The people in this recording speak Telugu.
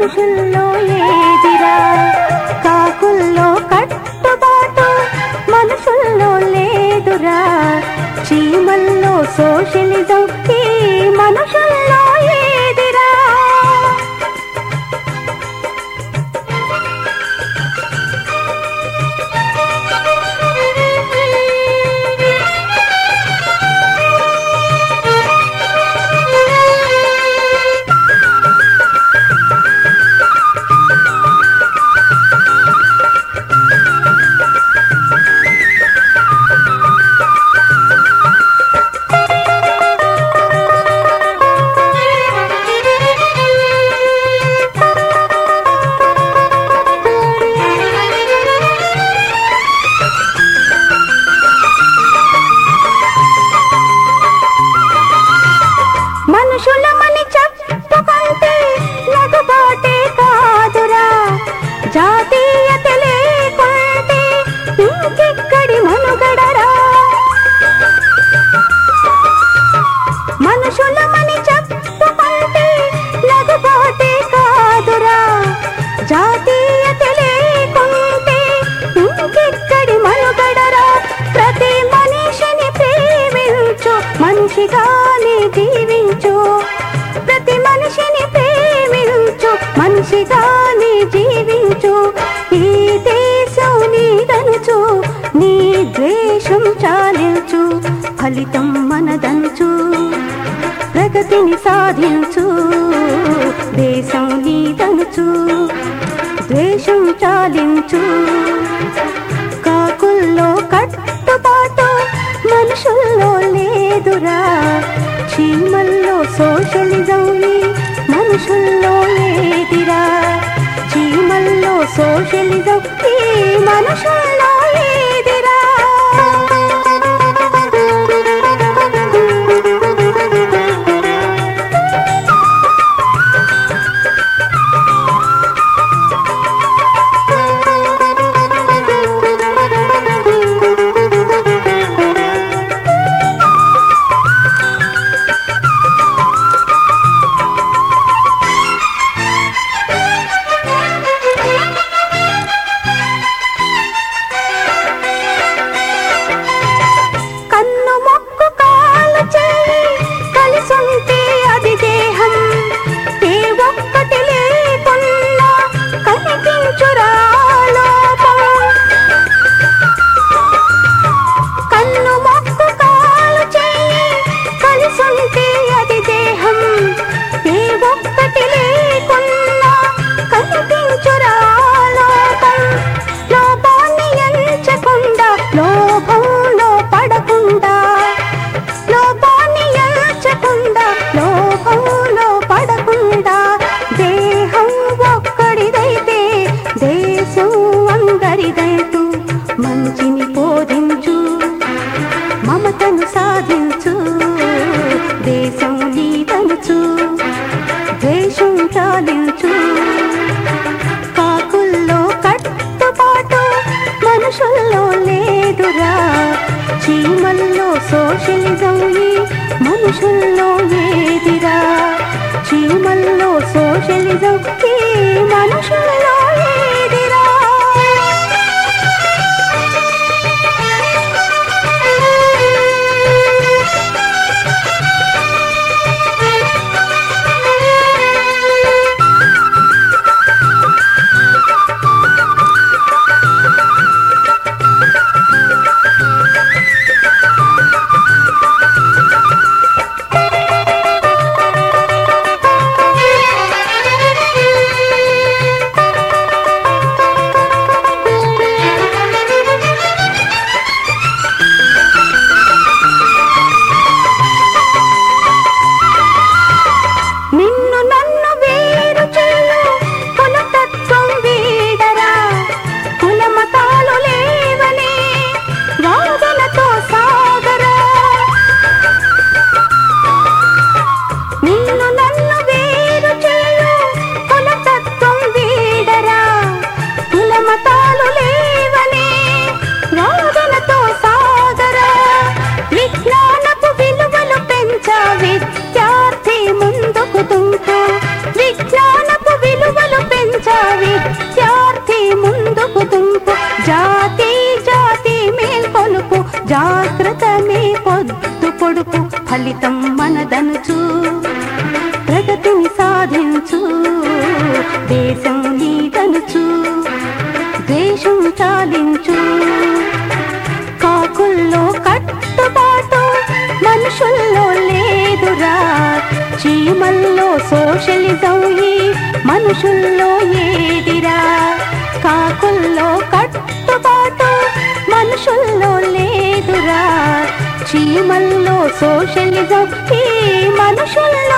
మనుషుల్లో ఏదిరా కాకుల్లో కట్టుబాటు మనుషుల్లో లేదురా చీమల్లో సోషలిజం ఈ మనుషుల్లో ఏదిరా మనుషులమని చెప్పుకుంటే లగుబాటే కాదురా జాతీయత లేకుంటే ఇంకెక్కడి మనుగడరా మనుషులమని చెప్పుకుంటే లగుబాటే కాదురా జాతీయత లేకుంటే ఇంకెక్కడి మనుగడరా ప్రతి మనిషిని ప్రేమించు మనిషిగానే జీవించు ప్రతి మనిషిని ప్రేమించు మనిషిగానే జీవించు ఈ దేశం నీదనుచు నీ ద్వేషం చాలించు ఫలితం మనదంచు ప్రగతిని సాధించు దేశం నీదనుచు ద్వేషం చాలించు కాకుల్లో కట్టుబాటు మనుషుల్లో లేదురా చీమల్లో సోషలిజం ఈ మనుషుల్లో లేదిరా చీమల్లో సోషలిజం ఈ మనుషుల్లో లేదిరా కన్ను మొక్కు కాలు చేయి కలిసుంటే అది దేహం ఏ ఒక్కటి లేకున్నా కనిపించురా లోపం కన్ను మొక్కు కాలు చేయి కలిసుంటే అది దేహం ఏ ఒక్కటి లేకున్నా కనిపించురా లోపం లోపాన్ని ఎంచకుండా లోభంలో పడకుండా లోపాన్ని ఎంచకుండా లోభంలో పడకుండా దేహం ఒక్కడిదైతే దేశం అందరిదైతూ మంచిని బోధించు మమతను సాధించు దేశం నీదనుచు ద్వేషం చాలించు కాకుల్లో కట్టుబాటు మనుషుల్లో లేదురా చీమల్లో సోషలిజం ఈ మనుషుల్లో ఏదిరా చీమల్లో సోషలిజం ఈ మనుషుల్లో ఏదిరా ఫలితం మనదనుచు ప్రగతిని సాధించు దేశం నీదనుచు దేశం చాలించు కాకుల్లో కట్టుబాటు మనుషుల్లో లేదురా చీమల్లో సోషలిజం ఈ మనుషుల్లో ఏదిరా కాకుల్లో కట్టుబాటు మనుషుల్లో లేదురా చీమల్లో సోషలిజం ఈ మనుషుల్లో